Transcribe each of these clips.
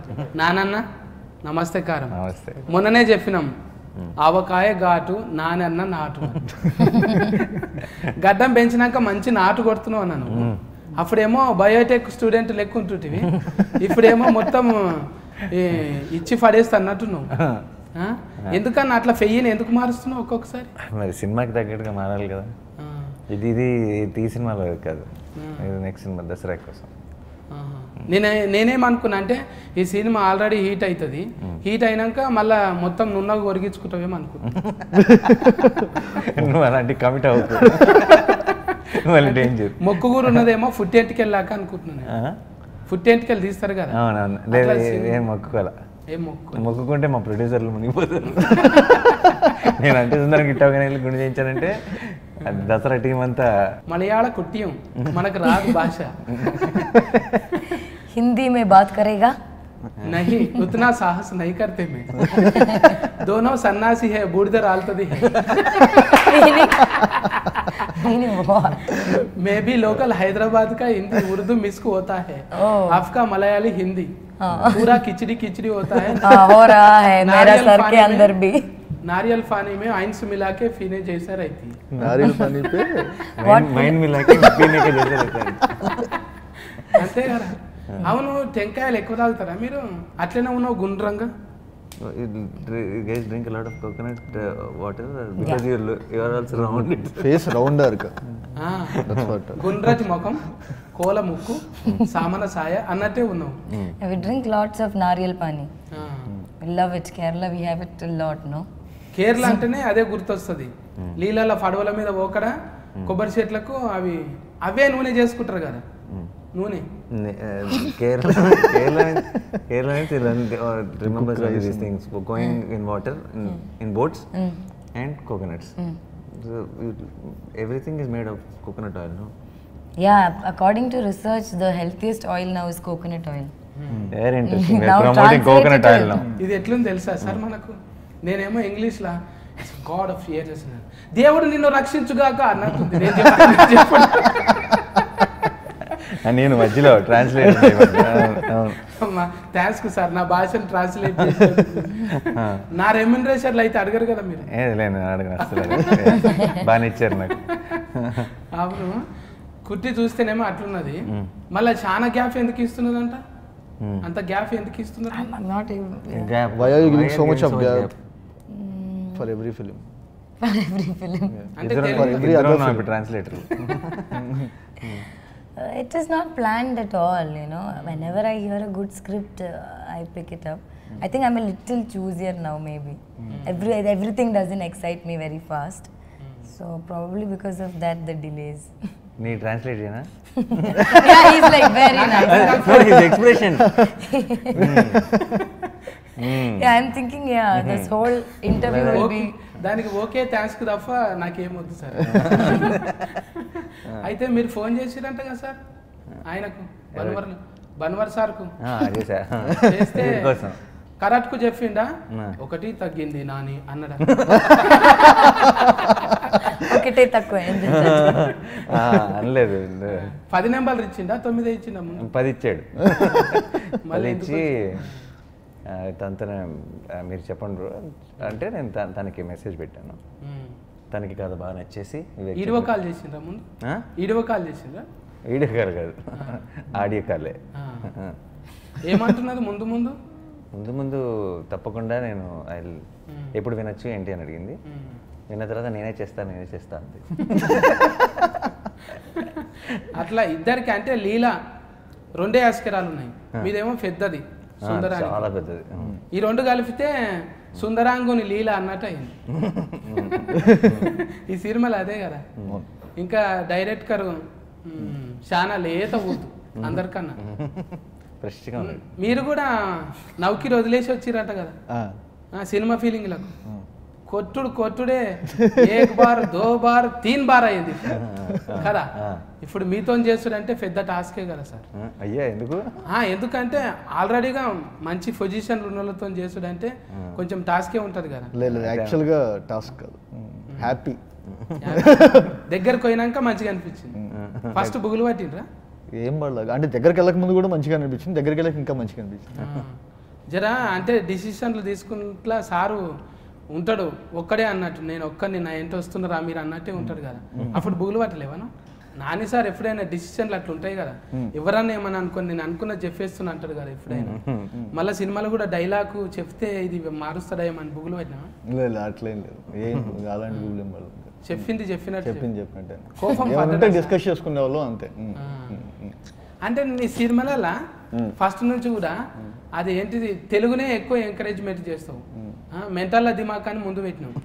నానన్న నమస్తే కారం నమస్తే మొన్ననే చెప్పినాం ఆవకాయ ఘాటు నానన్న నాటు గడ్డం పెంచినాక మంచి నాటు కొడుతున్నావు అన్నాను అప్పుడేమో బయోటెక్ స్టూడెంట్ లెక్క ఉంటుంటివి ఇప్పుడేమో మొత్తం ఈ, ఇచ్చి పడేస్తా అన్నట్టు నువ్వు ఆ? ఎందుకన్నా అట్లా ఫెయ్యిని ఎందుకు మారుస్తున్నావు ఒక్కొక్కసారి మరి సినిమాకి తగ్గట్టుగా మారాలి కదా ఆ, ఇది ఇది ఈ సినిమాలో కాదు ఇది నెక్స్ట్ సినిమా దసరా కోసం ఆహా. నేనే నేనేమనుకున్నా అంటే ఈ సినిమా ఆల్రెడీ హీట్ అవుతుంది హీట్ అయినాక మళ్ళా మొత్తం నున్నగా ఒరిగించుకుంటావేమో అనుకున్నా నువ్వు అలాంటి కమిట్ అవుతుంది మళ్ళీ డేంజర్ మొక్కుగూరు ఉన్నదేమో ఫుట్ ఎంటికెళ్ళాక అనుకుంటున్నాను ఫుట్ ఎంటికెళ్ళి తీస్తారు కదా అవునవును లేదు అట్లా ఏ- సినిమా- ఏం మొక్కుకోవాలా ఏం మొక్కు మొక్కుకుంటే మా ప్రొడ్యూసర్లు మునిగిపోతారు నేను అంటే సుందరం గిట్టవగానే వెళ్ళి గుండె చేయించానంటే అది దసరా టీం అంతా మలయాళ కుట్టియం మనకు రాదు భాష हिंदी में बात करेगा नहीं उतना साहस नहीं करते मैं दोनों सन्नासी है बूढ़ रालतदी है Meaning what? मैं भी लोकल हैदराबाद का हिंदी उर्दू मिस को होता है ओह। आपका मलयाली हिंदी पूरा खिचड़ी खिचड़ी होता है हाँ, हो रहा है मेरा नारियल सर पानी के में- अंदर भी नारियल पानी में आइंस मिला के पीने जैसा रहती है नारियल पानी पे మైండ్ మైండ్ మిలాకి పీనేకే చేసే అంతే కదా అవును టెంకాయలు ఎక్కువ తాగుతారా మీరు అట్లనే ఉన్నావు గుండ్రంగా guys drink lot of coconut water because your you are also round it face rounder ఇరుక ఆ, దట్స్ వాట్ గుండ్రటి ముఖం కోల ముక్కు సామన సాయ అన్నట్టే ఉన్నావు we drink lots of nariyal pani ఆ. we love it kerala we have it a lot no Kerala అంటేనే అదే గుర్తొస్తుంది నీళ్ళ పడవల మీద పోకడ కొబ్బరి చెట్లకు అవి అవే నూనె చేసుకుంటారు కదా నూనె Kerala Kerala Kerala remembers these things going in water in boats and coconuts everything is made of coconut oil no yeah according to research the healthiest oil now is coconut oil very interesting Now promoting translate coconut it oil no ఇది ఎట్లుంది తెలుసా sir మనకు నేనేమో ఇంగ్లీష్లా God of years దేవుడు నిన్ను రక్షించుగాక అన్నట్టుంది నేను చెప్ప- నేను చెప్పను. నేను మధ్యలో ట్రాన్స్లేట్ అమ్మా థ్యాంక్స్ సార్ నా భాషను ట్రాన్స్లేట్ చేసి నా రెమ్యునరేషన్లు అయితే అడగరు కదా మీరు ఏది లేదు అడగను అసలు బాగానే ఇచ్చారు నాకు అవును కుట్టి చూస్తేనేమో అట్లున్నది మళ్ళీ చాలా గ్యాప్ ఎందుకు ఇస్తున్నదంట అంత గ్యాప్ ఎందుకు ఇస్తున్నారు i'm not even Gap. Why are you giving so much of giving gap? for every film for every film అంటే ఇద్దరం తెలుగు- every ఇద్దరం other ఉన్నాం film. ఇప్పుడు translator Uh, it is not planned at all, you know. Whenever I hear a good script, uh, I pick it up. I think I'm a little choosier now, maybe. Every, everything doesn't excite me very fast. So, probably because of that, the delays. నీ ట్రాన్స్లేట్ చేయనా yeah, he's like very nice. Expression Yeah, I'm thinking, yeah, this whole interview will okay be. దానికి okay thanks తప్ప నాకేమొద్దు sir అయితే మీరు phone చేసిరంట కదా sir ఆయనకు బన్వర్ బన్వర్ సార్కు చేసా చేస్తే కోసం కరెక్ట్ కు చెప్పిండా ఆ. ఒకటి తగ్గింది నాని అన్నడా ఒకటే తక్కువ అయింది. ఆ, అనలేదు పది నెంబర్లు ఇచ్చిండా తొమ్మిది ఇచ్చిండా ముందు పది ఇచ్చాడు మళ్ళీ పది ఎందుకు ఇచ్చి ఆ, తనతో ఆ, మీరు చెప్పండి bro. అంటే నేను త- తనకి మెసేజ్ పెట్టాను ఉమ్. తనకి కథ బాగా నచ్చేసి వివేక్ ఈడియో కాల్ చేసిండ్రా ముందు ఆ? ఈడియో కాల్ చేసిండ్రా వీడియో కాల్ కాదు ఆడియో కాలే ఆ. ఏమంటున్నది ముందు ముందు ముందు ముందు తప్పకుండా నేను ఐ ఎప్పుడు వినొచ్చు ఏంటి అని అడిగింది ఉమ్. విన్న తర్వాత నేనే చేస్తాను నేనే చేస్తా అంతే అట్లా ఇద్దరికి అంటే లీల రెండే ఆస్కరాలు ఉన్నాయి మీదేమో పెద్దది ఆ, సుందరాంగి చాలా పెద్దది ఈ రెండు కలిపితే సుందరాంగుని లీల అన్నట్టు అయింది ఈ సినిమాలు అదే కదా ఇంకా డైరెక్టర్ మ్, చాలా లేత ఊదు అందరికన్నా ఫ్రెష్గా ఉంది మీరు కూడా నౌకిరి వదిలేసి వచ్చిరంట కదా ఆ, సినిమా ఫీలింగ్లకు కొట్టుడు కొట్టుడే ఏక్ బార్ దో బార్ తీన్ బార్ అయింది కదా ఇప్పుడు మీతో చేసుడంటే పెద్ద టాస్కే కదా సార్ ఆ, అయ్యా ఎందుకు ఆ, ఎందుకంటే ఆల్రెడీగా మంచి పొజిషన్ ఉన్న వాళ్ళతో చేసుడంటే కొంచెం టాస్కే ఉంటుంది కదా లేదు లేదు యాక్చువల్గా టాస్క్ కాదు హ్యాపీ దగ్గరకు పోయినాక మంచిగా అనిపించింది ఫస్ట్ బుగులు పట్టిండ్రా ఏం పడలేదు అంటే దగ్గరికి వెళ్ళక ముందు కూడా మంచిగా అనిపించింది దగ్గరికి వెళ్ళక ఇంకా మంచిగా అనిపించింది ఆ. జర అంటే డిసిషన్లు తీసుకుంట్లా సారు ఉంటాడు ఒక్కడే అన్నట్టు నేను ఒక్కడిని నా ఏంటి వస్తున్నారా మీరు అన్నట్టే ఉంటాడు కదా అప్పుడు బుగులు పట్టలేవను నాని సార్ ఎప్పుడైనా డిసిషన్లు అట్లా ఉంటాయి కదా ఎవరన్నా ఏమని అనుకోని నేను అనుకున్న చెప్పేస్తున్నా అంటాడు కదా ఎప్పుడైనా మళ్ళీ సినిమాలో కూడా డైలాగ్ చెప్తే ఇది మారుస్తాడా ఏమని బుగులు పట్టినా లేదు అట్లేం లేదు ఏం అలాంటి రూల్ ఏం పడదు చెప్పింది చెప్పినట్టు చెప్పింది చెప్పినట్టే కోపం ఏమంటే పడ్డదా? డిస్కస్ చేసుకునే వాళ్ళు అంతే ఉమ్, ఆ. ఉమ్, ఉమ్. అంటే నీ సినిమాలలో ఫస్ట్ నుంచి కూడా అది ఏంటిది తెలుగునే ఎక్కువ ఎంకరేజ్మెంట్ చేస్తావు మెంటల్ దిమాగ్ అని ముందు పెట్టినావు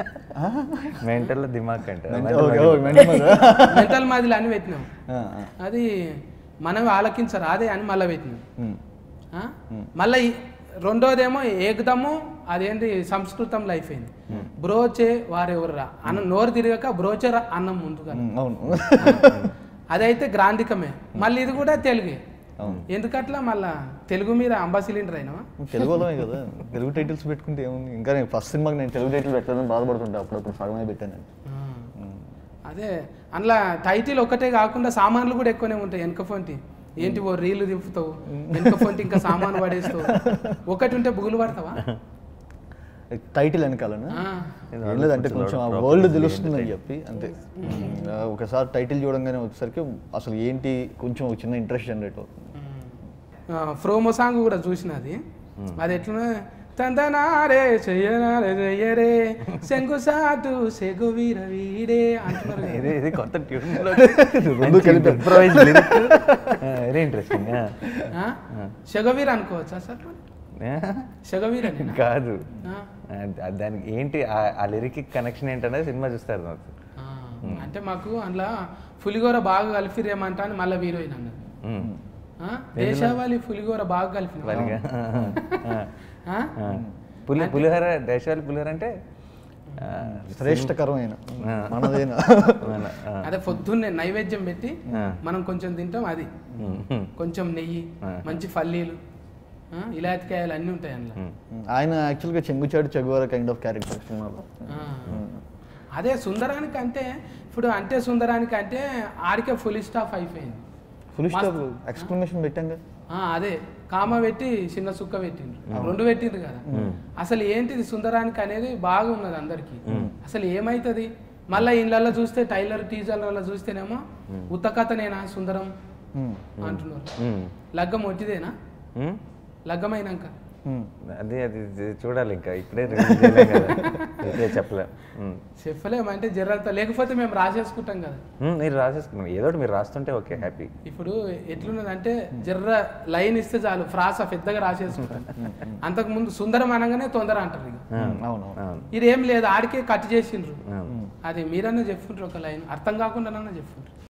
మెంటల్ దిమాగ్ అంటే ఓకే, ఓకే, మెంటల్ మీద. మెంటల్ మాదిలి అని పెట్టినావు ఆ, ఆ. అది మనం ఆలకించరు అదే అని మళ్ళీ పెట్టినావు ఉమ్. ఆ? మళ్ళీ ఈ రెండోదేమో ఏకదము అదేంటి సంస్కృతం లైఫ్ అయింది బ్రోచే వారెవర్రా అన్న నోరు తిరగక బ్రోచే రా అన్నం ముందుగా ఉమ్, అవును అదైతే గ్రాంధికమే మళ్ళీ ఇది కూడా తెలుగే అవును ఎందుకట్లా మళ్ళా తెలుగు మీద అంబా సిలిండర్ అయినావా తెలుగు వాళ్ళమే కదా తెలుగు టైటిల్స్ పెట్టుకుంటే ఏముంది ఇంకా నేను ఫస్ట్ సినిమాకి నేను తెలుగు టైటిల్ పెట్టలేదని బాధపడుతుంటా అప్పుడప్పుడు సగమే పెట్టాను నేను ఆ. అదే అందులో టైటిల్ ఒకటే కాకుండా సామాన్లు కూడా ఎక్కువనే ఉంటాయి వెనక ఫోన్టి ఏంటి ఓ రీలు దింపుతావు వెనక ఫోన్టి ఇంకా సామాన్లు పడేస్తావు ఒకటి ఉంటే బుగులు పడతావా టైటిల్ వెనకాలనా ఆ. ఏం లేదంటే కొంచెం ఆ వరల్డ్ తెలుస్తుందని చెప్పి అంతే ఆ, ఒకసారి టైటిల్ చూడంగానే వచ్చేసరికి అసలు ఏంటి కొంచెం ఒక చిన్న ఇంట్రెస్ట్ జనరేట్ అవుతుంది ఆ, ప్రోమో సాంగ్ కూడా చూసినది అది ఎట్లా తందనారే చెయ్యనారే చెయ్యరే శంకు సాటు సెగు వీర వీడే అంటున్నారు కదా. ఇది ఇది కొత్త ట్యూన్ రెండు కలిపి. ఇంప్రవైజ్ వెరీ ఇంట్రెస్టింగ్ ఆ? సెగవీర అనుకోవచ్చా సార్ సెగవీర కాదు ఆ, దానికి ఏంటి ఆ- ఆ లిరిక్ కనెక్షన్ ఏంటనేది సినిమా చూస్తారు నాకు అంటే మాకు అందులో పులిగోర బాగా కలిపిరేమంటా అని మళ్ళీ హీరోయిన్ అన్నది ఉమ్. ఆ? దేశావాలి పులిగోర బాగా కలిపిన వాళ్ళగా ఆ? ఆ. పులి పులిహోర దేశాలు పులిహోర అంటే ఆ, శ్రేష్టకరమైన ఆ. మనదేనా మన, ఆ, అదే పొద్దున్నే నైవేద్యం పెట్టి ఆ. మనం కొంచెం తింటాం అది ఉమ్, ఉమ్, కొంచెం నెయ్యి ఆ. మంచి పల్లీలు ఆ? ఇలాయతికాయలు అన్నీ ఉంటాయి అందులో ఉమ్. ఆయన యాక్చువల్గా చెంగుచాడు చెగువర కైండ్ ఆఫ్ క్యారెక్టర్ సినిమాలో ఆ. అదే సుందరానికి అంటే ఇప్పుడు అంటే సుందరానికి అంటే ఆడికే ఫుల్ స్టాఫ్ అయిపోయింది ఫుల్ స్టాప్ ఎక్స్ప్లెనేషన్ పెట్టాం ఆ, అదే కామ పెట్టి చిన్న సుక్క పెట్టిండ్రు రెండు పెట్టిండ్రు కదా అసలు ఏంటిది సుందరానికి అనేది బాగా ఉన్నది అందరికి అసలు ఏమైతుంది మళ్ళీ ఇళ్ళల్లో చూస్తే టైలర్ టీజర్లలో చూస్తేనేమో ఉత్తకథనేనా సుందరం అంటున్నారు ఉమ్, లగ్గం ఒట్టిదేనా ఉమ్. లగ్గమైనాక అదే అది ఇది చూడాలి ఇంకా ఇప్పుడే release చేయలేం కదా ఇప్పుడే చెప్పలేం ఉమ్. చెప్పలేమంటే జర్రంతా లేకపోతే మేము రాసేసుకుంటాం కదా ఉమ్, మీరు రాసేసుకున్నాం ఏదో ఒకటి మీరు రాస్తుంటే ఓకే హ్యాపీ ఇప్పుడు ఎట్లున్నదంటే జర్ర లైన్ ఇస్తే చాలు ఫ్రాస పెద్దగా రాసేసుకుంటాం అంతకు ముందు సుందరం అనగానే తొందర అంటారు ఇక అవును అవును ఇది ఏం లేదు ఆడికే కట్ చేసిండ్రు అవును అది మీరన్నా చెప్పుంటారు ఒక లైన్ అర్థం కాకుండా చెప్పుంటారు